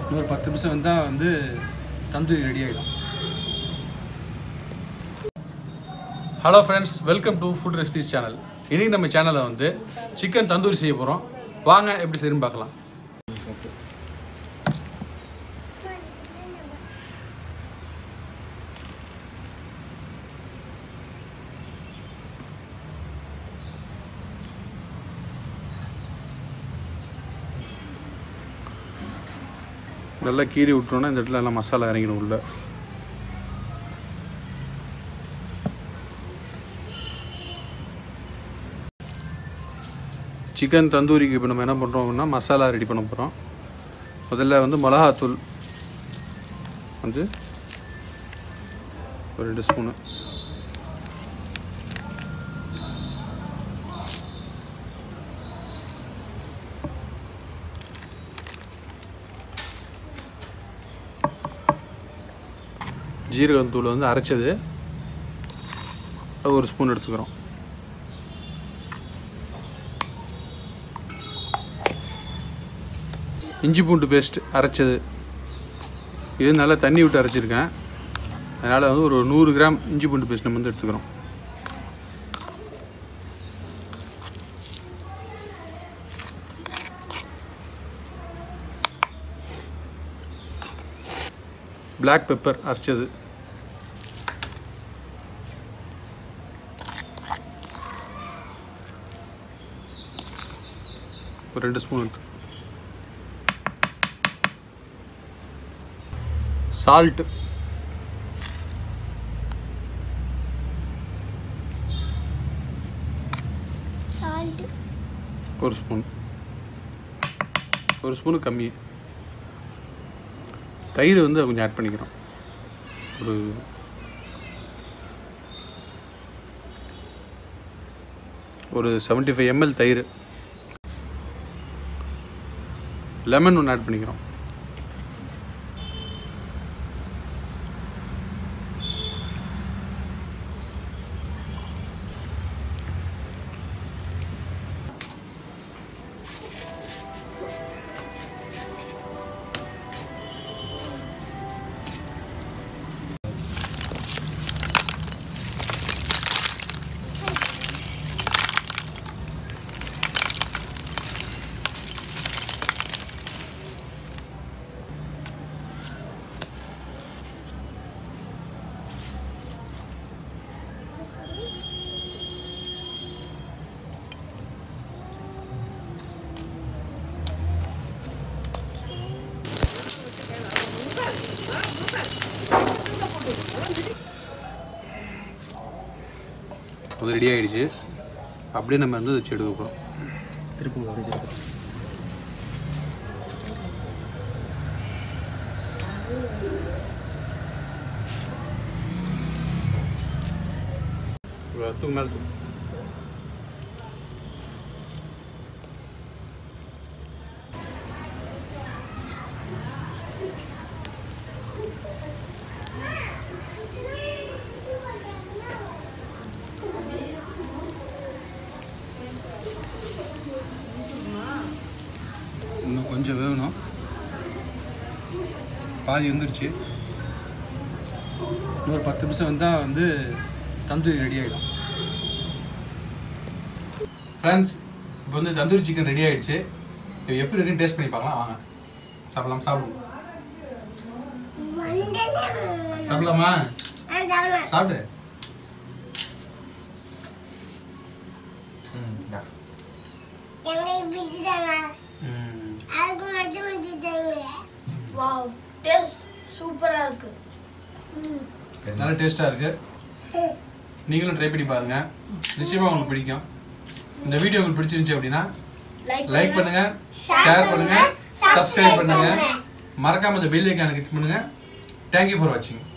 இன்னொரு பத்து நிமிஷம் வந்தால் வந்து தந்தூரி ரெடி ஆகிடும் hello friends welcome to food recipes channel இன்னைக்கு நம்ம சேனலில் வந்து சிக்கன் தந்தூரி செய்ய போகிறோம் வாங்க எப்படி செய்யணும் பார்க்கலாம் நல்லா கீறி விட்டுறோன்னா இந்த இடத்துல எல்லாம் மசாலா இறங்கிடும் உள்ள சிக்கன் தந்தூரிக்கு இப்போ நம்ம என்ன பண்ணுறோம் அப்படின்னா மசாலா ரெடி பண்ண போகிறோம் முதல்ல வந்து மிளகாத்தூள் வந்து ஒரு ரெண்டு ஸ்பூனு ஜீரகத்தூள் வந்து அரைச்சது அது ஒரு ஸ்பூன் எடுத்துக்கிறோம் இஞ்சி பூண்டு பேஸ்ட் அரைச்சது இது நல்லா தண்ணி விட்டு அரைச்சிருக்கேன் அதனால் வந்து ஒரு நூறு கிராம் இஞ்சி பூண்டு பேஸ்ட் நம்ம வந்து எடுத்துக்கிறோம் பிளாக் பெப்பர் அரைச்சது ஒரு ரெண்டு ஸ்பூன் எடுத்து சால்ட் சால்ட் ஒரு ஸ்பூன் ஒரு ஸ்பூனு கம்மி தயிர் வந்து கொஞ்சம் ஆட் பண்ணிக்கிறோம் ஒரு ஒரு செவன்ட்டி ஃபைவ் எம்எல் தயிர் லெமன் ஒன்று ஆட் பண்ணிக்கிறோம் அது ரெடி ஆகிடுச்சு அப்படியே நம்ம வந்து வச்சு எடுக்க போகிறோம் திருப்பி அப்படியே திருப்பி தூக்கு மேலே தூக்கு இன்னும் கொஞ்சம் வேகணும் பாதி வந்துருச்சு இன்னொரு பத்து நிமிஷம் வந்தால் வந்து தந்தூரி ரெடி ஆகிடும் ஃப்ரெண்ட்ஸ் இப்போ வந்து தந்தூரி சிக்கன் ரெடி ஆயிடுச்சு இப்போ எப்படி இருக்குன்னு டேஸ்ட் பண்ணி பார்க்கலாம் வாங்க சாப்பிடலாம் சாப்பிடுவோம் சாப்பிடலாமா சாப்பிடு ம் இந்தா. ம். அதுக்கு மட்டும் வச்சுட்டாங்க வாவ் டேஸ்ட் சூப்பரா இருக்கு நல்ல டேஸ்ட்டாக இருக்கு நீங்களும் ட்ரை பண்ணி பாருங்க நிச்சயமாக உங்களுக்கு பிடிக்கும் இந்த வீடியோ உங்களுக்கு பிடிச்சிருந்துச்சு அப்படின்னா லைக் பண்ணுங்க ஷேர் பண்ணுங்க சப்ஸ்கிரைப் பண்ணுங்க மறக்காம இந்த பெல் ஐக்கானை கிளிக் பண்ணுங்க தேங்க்யூ ஃபார் வாட்சிங்